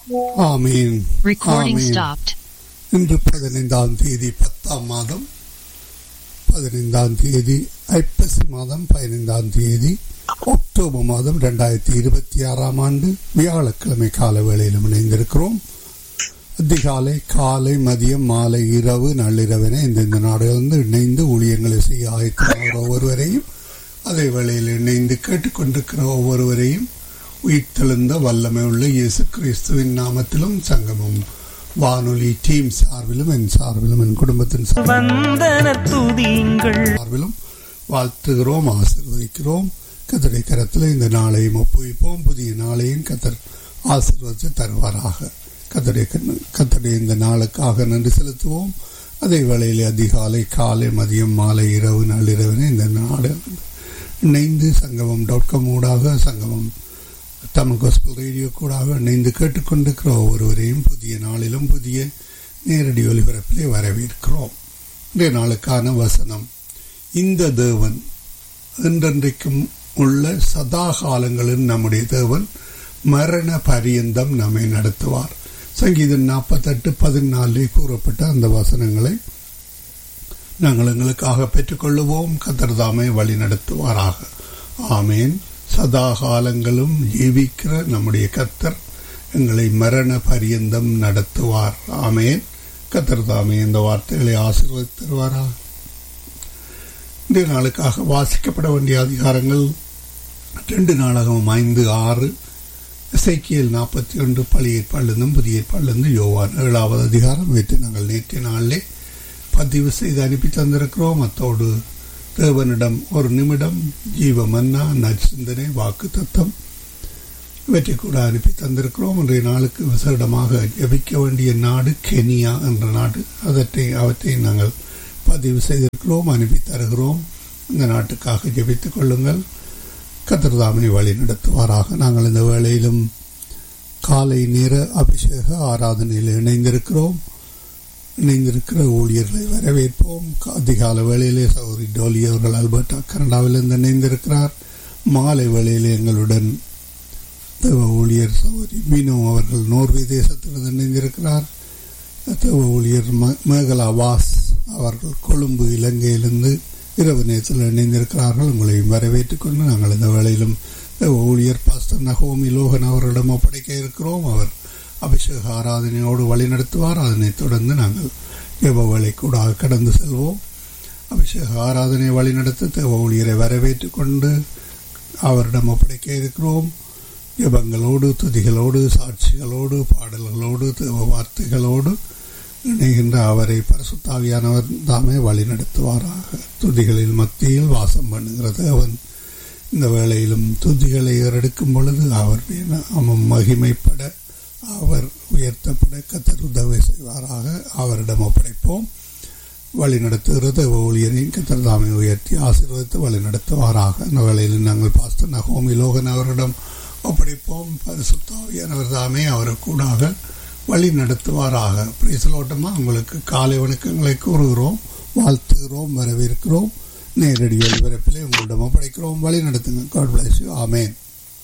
ஆமீன் Recording ஆமீன். stopped. இன்று பதினைந்தாம் தேதி பத்தாம் மாதம் பதினைந்தாம் தேதி ஐப்பசி மாதம் பதினைந்தாம் தேதி அக்டோபர் மாதம் இரண்டாயிரத்தி இருபத்தி ஆறாம் ஆண்டு வியாழக்கிழமை கால வேளையிலும் இணைந்திருக்கிறோம் அதிகாலை காலை மதியம் மாலை இரவு நள்ளிரவின இந்தந்த நாடுகளிலிருந்து இணைந்து ஊழியங்களை செய்ய ஆயத்தமாகிற ஒவ்வொருவரையும் அதே வேளையில் இணைந்து கேட்டுக்கொண்டிருக்கிற ஒவ்வொருவரையும் உயிர்த்தெழுந்த வல்லமை உள்ள இயேசு கிறிஸ்துவின் நாமத்திலும் சங்கமும் வானொலி டீம் சார்பிலும் என் சார்பிலும் என் குடும்பத்தின் சார்பிலும் வந்தன துதியுங்கள் சார்பிலும் வாழ்த்துகிறோம் ஆசீர்வதிக்கிறோம் கத்தரை கரத்தில் இந்த நாளையும் ஒப்புவிப்போம் புதிய நாளையும் கத்தர் ஆசீர்வதித்து தருவாராக கத்தரை கத்தரை இந்த நாளுக்காக நன்றி செலுத்துவோம் அதே வேளையில் அதிகாலை காலை மதியம் மாலை இரவு நள்ளிரவினை இந்த நாடு இணைந்து சங்கமம் டாட் காம் ஊடாக சங்கமம் தமிழ் கோஸ்பல் ரேடியோ கூடாக இணைந்து கேட்டுக்கொண்டிருக்கிற ஒவ்வொருவரையும் புதிய நாளிலும் புதிய நேரடி ஒலிபரப்பிலே வரவேற்கிறோம் இன்றைய நாளுக்கான வசனம் இந்த தேவன் என்றென்றைக்கும் உள்ள சதா காலங்களில் நம்முடைய தேவன் மரண பரியந்தம் நம்மை நடத்துவார் சங்கீதம் நாற்பத்தெட்டு பதினாலே கூறப்பட்ட அந்த வசனங்களை நாங்கள் எங்களுக்காக பெற்றுக்கொள்ளுவோம் கத்தர்தாமை வழி நடத்துவாராக ஆமேன் சதா காலங்களும் ஜீவிக்கிற நம்முடைய கத்தர் எங்களை மரண பரியந்தம் நடத்துவார் ஆமேன் கத்தர் தாமே இந்த வார்த்தைகளை ஆசீர்வதித்து தருவாரா இன்றைய நாளுக்காக வாசிக்கப்பட வேண்டிய அதிகாரங்கள் ரெண்டு நாடகம் ஐந்து ஆறு இசைக்கியல் நாற்பத்தி ஒன்று பழைய ஏற்பாடிலிருந்தும் புதிய ஏற்பாடிலிருந்து யோவான் ஏழாவது அதிகாரம் வைத்து நாங்கள் நேற்றைய நாளிலே பதிவு செய்து அனுப்பி தந்திருக்கிறோம் அத்தோடு தேவனிடம் ஒரு நிமிடம் ஜீவ மன்னா நற்சிந்தனை வாக்கு தத்தம் இவற்றை கூட அனுப்பி தந்திருக்கிறோம் இன்றைய நாளுக்கு விசேடமாக ஜபிக்க வேண்டிய நாடு கெனியா என்ற நாடு அதற்றை அவற்றை நாங்கள் பதிவு செய்திருக்கிறோம் அனுப்பி தருகிறோம் இந்த நாட்டுக்காக ஜபித்துக் கொள்ளுங்கள் கத்திரதாமனை வழி நடத்துவாராக நாங்கள் இந்த வேளையிலும் காலை நேர அபிஷேக ஆராதனையில் இணைந்திருக்கிறோம் இணைந்திருக்கிற ஊழியர்களை வரவேற்போம் அதிகால வேளையிலே சௌரி டோலி அவர்கள் அல்பர்டா கனடாவிலிருந்து இணைந்திருக்கிறார் மாலை வேளையிலே எங்களுடன் தேவ ஊழியர் சௌரி மீனோ அவர்கள் நோர்வே தேசத்திலிருந்து இணைந்திருக்கிறார் தேவ ஊழியர் மேகலா வாஸ் அவர்கள் கொழும்பு இலங்கையிலிருந்து இரவு நேரத்தில் இணைந்திருக்கிறார்கள் உங்களையும் வரவேற்றுக் கொண்டு நாங்கள் இந்த வேளையிலும் ஊழியர் பாஸ்டர் நகோமி லோகன் அவரிடம் ஒப்படைக்க இருக்கிறோம் அவர் அபிஷேக ஆராதனையோடு வழிநடத்துவார் அதனைத் தொடர்ந்து நாங்கள் தேவ வேலை கூட கடந்து செல்வோம் அபிஷேக ஆராதனை வழிநடத்த தேவ ஊழியரை வரவேற்றுக் கொண்டு அவரிடம் ஒப்படைக்க இருக்கிறோம் ஜபங்களோடு துதிகளோடு சாட்சிகளோடு பாடல்களோடு தேவ வார்த்தைகளோடு இணைகின்ற அவரை பரசுத்தாவியானவர் தாமே வழி நடத்துவாராக துதிகளில் மத்தியில் வாசம் பண்ணுகிற தேவன் இந்த வேளையிலும் துதிகளை ஏறெடுக்கும் பொழுது அவருடைய நாமம் மகிமைப்பட அவர் உயர்த்தப்பட கத்தர் உதவி செய்வாராக அவரிடம் ஒப்படைப்போம் வழி நடத்துகிறது ஊழியரையும் கத்தர் தாமை உயர்த்தி ஆசீர்வதித்து வழி நடத்துவாராக இந்த வேளையில் நாங்கள் பாஸ்டர் நகோமி லோகன் அவரிடம் ஒப்படைப்போம் பரிசுத்தாவியானவர் தாமே அவரை கூடாக வழி நடத்துவாராக பிரிசலோட்டமா உங்களுக்கு காலை வணக்கங்களை கூறுகிறோம் வாழ்த்துகிறோம் வரவேற்கிறோம் நேரடி ஒளிபரப்பிலே உங்களிடம் ஒப்படைக்கிறோம் வழி நடத்துங்க God bless you amen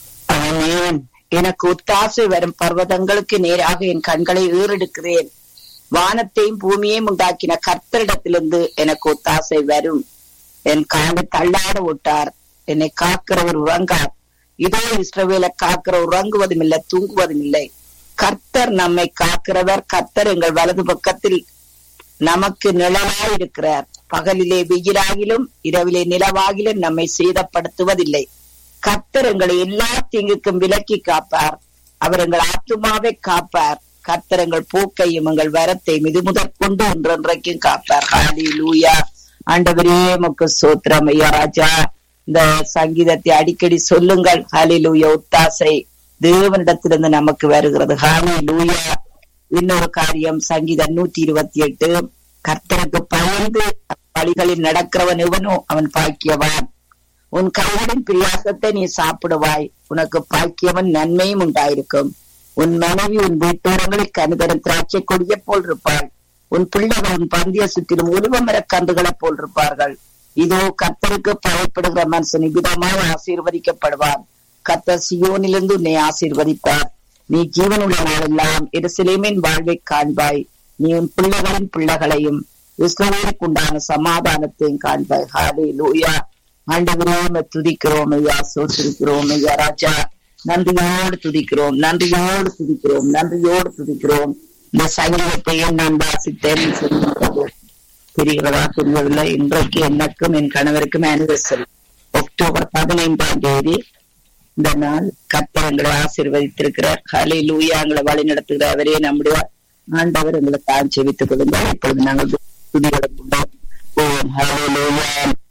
amen. எனக்கு ஒத்தாசை வரும் பர்வதங்களுக்கு நேராக என் கண்களை ஏறெடுக்கிறேன் வானத்தையும் பூமியையும் உண்டாக்கின கர்த்தரிடத்திலிருந்து எனக்கு ஒத்தாசை வரும் என் காலை தள்ளாட விட்டார் என்னை காக்கிறவர் உறங்கார் இதோ இஸ்ரவேலை காக்கிற உறங்குவதும் இல்லை தூங்குவதும் இல்லை கர்த்தர் நம்மை காக்கிறவர் கர்த்தர் எங்கள் வலது பக்கத்தில் நமக்கு நிழலாய் இருக்கிறார் பகலிலே வெயிலாகிலும் இரவிலே நிலவாகிலும் நம்மை சேதப்படுத்துவதில்லை கர்த்தர் எங்களை எல்லா தீங்குக்கும் விலக்கி காப்பார் அவர் எங்கள் ஆத்துமாவை காப்பார் கர்த்தர் எங்கள் போக்கையும் எங்கள் வரத்தையும் இது முதற்கொண்டு ஒன்றொன்றைக்கும் காப்பார் ஹாலி லூயா ஆண்டவரே முக்கு சோத்திரம் ஐயா ராஜா இந்த சங்கீதத்தை அடிக்கடி சொல்லுங்கள் ஹாலி லூயா ஒத்தாசை தேவனிடத்திலிருந்து நமக்கு வருகிறது ஹாலி லூயா இன்னொரு காரியம் சங்கீதம் நூத்தி இருபத்தி எட்டு கர்த்தருக்கு பயந்து வழிகளில் நடக்கிறவன் எவனோ அவன் பாக்கியவான் உன் கைகளின் பிரியாசத்தை நீ சாப்பிடுவாய் உனக்கு பாக்கியவன் நன்மையும் உண்டாயிருக்கும் உன் மனைவி உன் வீட்டோரங்களில் கனிதரும் திராட்சை கொடிய போல் இருப்பாள் உன் பிள்ளைகள் உன் பந்திய சுற்றிலும் உருவ மரக்கன்றுகளைப் போல் இருப்பார்கள் இதோ கர்த்தருக்கு பயப்படுகிற மனுஷன் இவ்விதமாக ஆசீர்வதிக்கப்படுவான் கர்த்தர் சியோனிலிருந்து உன்னை ஆசீர்வதிப்பார் நீ ஜீவனுள்ள நாளெல்லாம் எருசலேமின் வாழ்வை காண்பாய் நீ உன் பிள்ளைகளின் பிள்ளைகளையும் இஸ்ரவேலுக்கு உண்டான சமாதானத்தையும் காண்பாய் ஹாலே லூயா ஆண்டவரோம துதிக்கிறோம் ஐயா சோத்திருக்கிறோம் ஐயா ராஜா நன்றியோடு துதிக்கிறோம் நன்றியோடு துதிக்கிறோம் நன்றியோடு துதிக்கிறோம் இந்த சங்கீதத்தையும் நான் வாசித்தேன் சொல்லிவிட்டது. பெரியவரா புரியவில்லை இன்றைக்கு எனக்கும் என் கணவருக்கும் ஆனிவர்சரி அக்டோபர் பதினைந்தாம் தேதி இந்த நாள் கத்தரங்களை ஆசீர்வதித்திருக்கிறார் ஹலே லூயா எங்களை வழி நடத்துகிற அவரே நம்முடைய ஆண்டவர் எங்களை தான் செவித்துக் கொள்ளுங்க இப்பொழுது நாங்கள் துதிகளுக்கு ஓம் ஹலே லூயா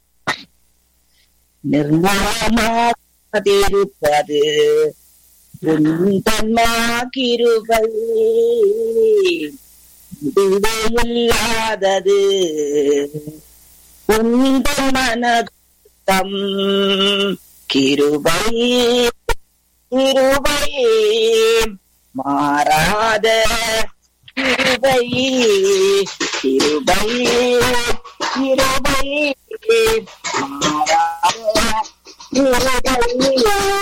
நிர்மலமாதிருப்பது உந்தன்மாகிருபை இல்லாதது உந்தன் மனதம் கிருபை கிருபை மாறாத கிருபை கிருபை கிருபை மாறாத கிருபை